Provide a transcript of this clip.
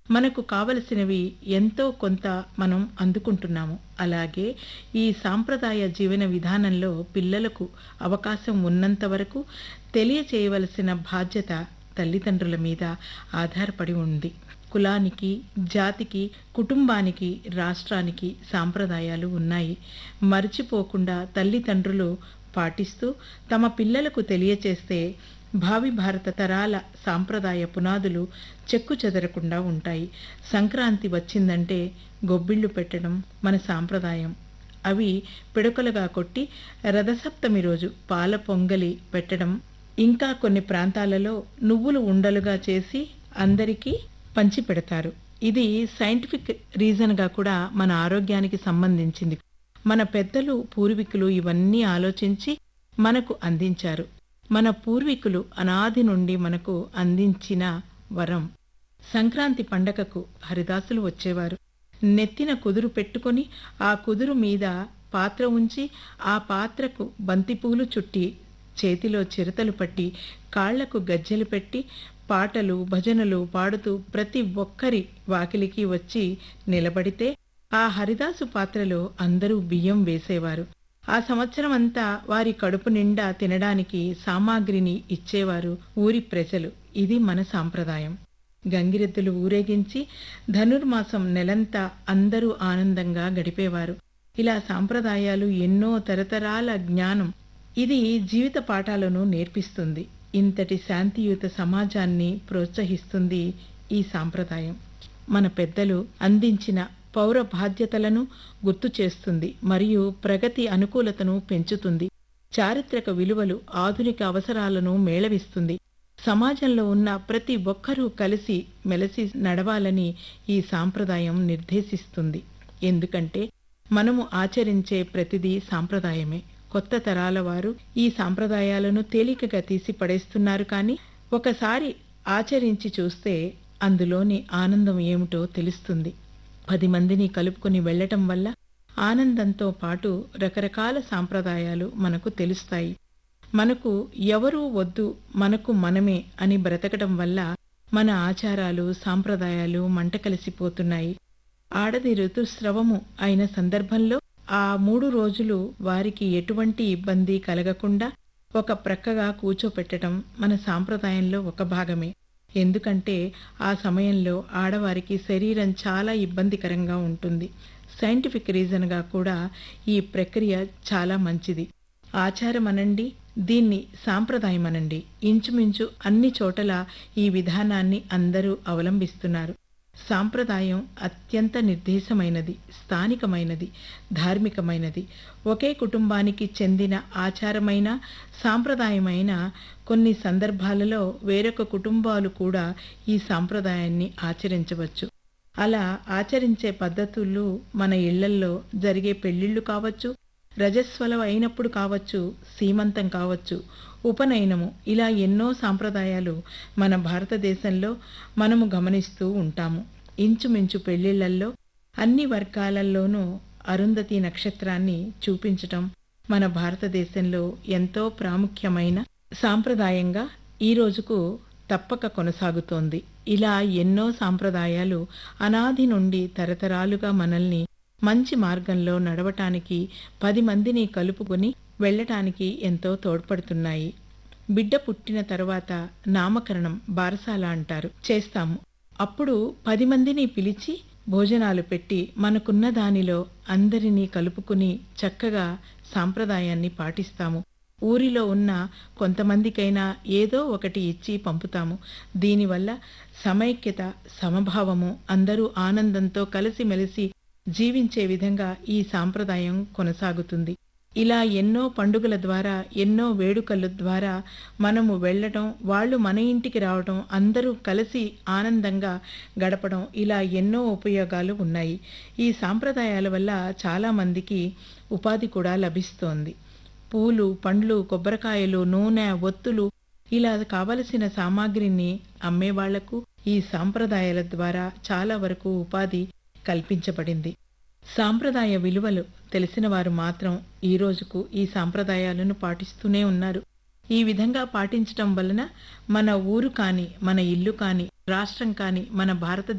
మనకు కావలసినవి ఎంతో కొంత మనం అందుకుంటున్నాము అలాగే ఈ సాంప్రదాయ జీవన విధానంలో పిల్లలకు అవకాశం ఉన్నంత వరకు తెలియచేయవలసిన బాధ్యత తల్లిదండ్రుల మీద ఆధారపడి ఉంది కులానికి జాతికి కుటుంబానికి రాష్ట్రానికి సాంప్రదాయాలు ఉన్నాయి మర్చిపోకుండా తల్లిదండ్రులు పాటిస్తూ తమ పిల్లలకు తెలియచేస్తే భావి భారత తరాల సాంప్రదాయ పునాదులు చెక్కు చెదరకుండా ఉంటాయి సంక్రాంతి వచ్చిందంటే గొబ్బిళ్ళు పెట్టడం మన సాంప్రదాయం అవి పిడకలుగా కొట్టి రథసప్తమి రోజు పాల పొంగలి పెట్టడం ఇంకా కొన్ని ప్రాంతాలలో నువ్వులు ఉండలుగా చేసి అందరికీ పంచి పెడతారు ఇది సైంటిఫిక్ రీజన్గా కూడా మన ఆరోగ్యానికి సంబంధించింది మన పెద్దలు పూర్వీకులు ఇవన్నీ ఆలోచించి మనకు అందించారు మన పూర్వీకులు అనాది నుండి మనకు అందించిన వరం సంక్రాంతి పండగకు హరిదాసులు వచ్చేవారు నెత్తిన కుదురు పెట్టుకొని ఆ కుదురు మీద పాత్ర ఉంచి ఆ పాత్రకు బంతిపూలు చుట్టి చేతిలో చిరతలు పట్టి కాళ్లకు గజ్జెలు పెట్టి పాటలు భజనలు పాడుతూ ప్రతి ఒక్కరి వాకిలికి వచ్చి నిలబడితే ఆ హరిదాసు పాత్రలో అందరూ బియ్యం వేసేవారు ఆ సంవత్సరం అంతా వారి కడుపు నిండా తినడానికి సామాగ్రిని ఇచ్చేవారు ఊరి ప్రజలు ఇది మన సాంప్రదాయం గంగిరెద్దులు ఊరేగించి ధనుర్మాసం నెలంతా అందరూ ఆనందంగా గడిపేవారు ఇలా సాంప్రదాయాలు ఎన్నో తరతరాల జ్ఞానం ఇది జీవిత పాఠాలను నేర్పిస్తుంది ఇంతటి శాంతియుత సమాజాన్ని ప్రోత్సహిస్తుంది ఈ సాంప్రదాయం మన పెద్దలు అందించిన పౌర బాధ్యతలను గుర్తు చేస్తుంది మరియు ప్రగతి అనుకూలతను పెంచుతుంది చారిత్రక విలువలు ఆధునిక అవసరాలను మేళవిస్తుంది సమాజంలో ఉన్న ప్రతి ఒక్కరూ కలిసి మెలసి నడవాలని ఈ సాంప్రదాయం నిర్దేశిస్తుంది ఎందుకంటే మనము ఆచరించే ప్రతిదీ సాంప్రదాయమే కొత్త తరాల వారు ఈ సాంప్రదాయాలను తేలికగా తీసి పడేస్తున్నారు కానీ ఒకసారి ఆచరించి చూస్తే అందులోని ఆనందం ఏమిటో తెలుస్తుంది పది మందిని కలుపుకొని వెళ్ళటం వల్ల ఆనందంతో పాటు రకరకాల సాంప్రదాయాలు మనకు తెలుస్తాయి మనకు ఎవరూ వద్దు మనకు మనమే అని బ్రతకడం వల్ల మన ఆచారాలు సాంప్రదాయాలు మంట కలిసిపోతున్నాయి ఆడది ఋతుస్రవము అయిన సందర్భంలో ఆ మూడు రోజులు వారికి ఎటువంటి ఇబ్బంది కలగకుండా ఒక ప్రక్కగా కూర్చోపెట్టడం మన సాంప్రదాయంలో ఒక భాగమే ఎందుకంటే ఆ సమయంలో ఆడవారికి శరీరం చాలా ఇబ్బందికరంగా ఉంటుంది సైంటిఫిక్ రీజన్గా కూడా ఈ ప్రక్రియ చాలా మంచిది ఆచారం అనండి దీన్ని సాంప్రదాయం అనండి ఇంచుమించు అన్ని చోటల ఈ విధానాన్ని అందరూ అవలంబిస్తున్నారు సాంప్రదాయం అత్యంత నిర్దేశమైనది స్థానికమైనది ధార్మికమైనది ఒకే కుటుంబానికి చెందిన ఆచారమైన సాంప్రదాయమైన కొన్ని సందర్భాలలో వేరొక కుటుంబాలు కూడా ఈ సాంప్రదాయాన్ని ఆచరించవచ్చు అలా ఆచరించే పద్ధతులు మన ఇళ్లల్లో జరిగే పెళ్లిళ్ళు కావచ్చు రజస్వలం అయినప్పుడు కావచ్చు సీమంతం కావచ్చు ఉపనయనము ఇలా ఎన్నో సాంప్రదాయాలు మన భారతదేశంలో మనము గమనిస్తూ ఉంటాము ఇంచుమించు పెళ్లిళ్లల్లో అన్ని వర్గాలలోనూ అరుంధతి నక్షత్రాన్ని చూపించటం మన భారతదేశంలో ఎంతో ప్రాముఖ్యమైన సాంప్రదాయంగా ఈ రోజుకు తప్పక కొనసాగుతోంది ఇలా ఎన్నో సాంప్రదాయాలు అనాది నుండి తరతరాలుగా మనల్ని మంచి మార్గంలో నడవటానికి పది మందిని కలుపుకొని వెళ్ళటానికి ఎంతో తోడ్పడుతున్నాయి బిడ్డ పుట్టిన తర్వాత నామకరణం బారసాల అంటారు చేస్తాము అప్పుడు పది మందిని పిలిచి భోజనాలు పెట్టి మనకున్న దానిలో అందరినీ కలుపుకుని చక్కగా సాంప్రదాయాన్ని పాటిస్తాము ఊరిలో ఉన్న కొంతమందికైనా ఏదో ఒకటి ఇచ్చి పంపుతాము దీనివల్ల సమైక్యత సమభావము అందరూ ఆనందంతో కలిసిమెలిసి జీవించే విధంగా ఈ సాంప్రదాయం కొనసాగుతుంది ఇలా ఎన్నో పండుగల ద్వారా ఎన్నో వేడుకల ద్వారా మనము వెళ్ళటం వాళ్ళు మన ఇంటికి రావటం అందరూ కలిసి ఆనందంగా గడపడం ఇలా ఎన్నో ఉపయోగాలు ఉన్నాయి ఈ సాంప్రదాయాల వల్ల చాలామందికి ఉపాధి కూడా లభిస్తోంది పూలు పండ్లు కొబ్బరికాయలు నూనె ఒత్తులు ఇలా కావలసిన సామాగ్రిని అమ్మేవాళ్లకు ఈ సాంప్రదాయాల ద్వారా చాలా వరకు ఉపాధి కల్పించబడింది సాంప్రదాయ విలువలు తెలిసిన వారు మాత్రం ఈ రోజుకు ఈ సాంప్రదాయాలను పాటిస్తూనే ఉన్నారు ఈ విధంగా పాటించటం వలన మన ఊరు కాని మన ఇల్లు కాని రాష్ట్రం కాని మన భారతదేశం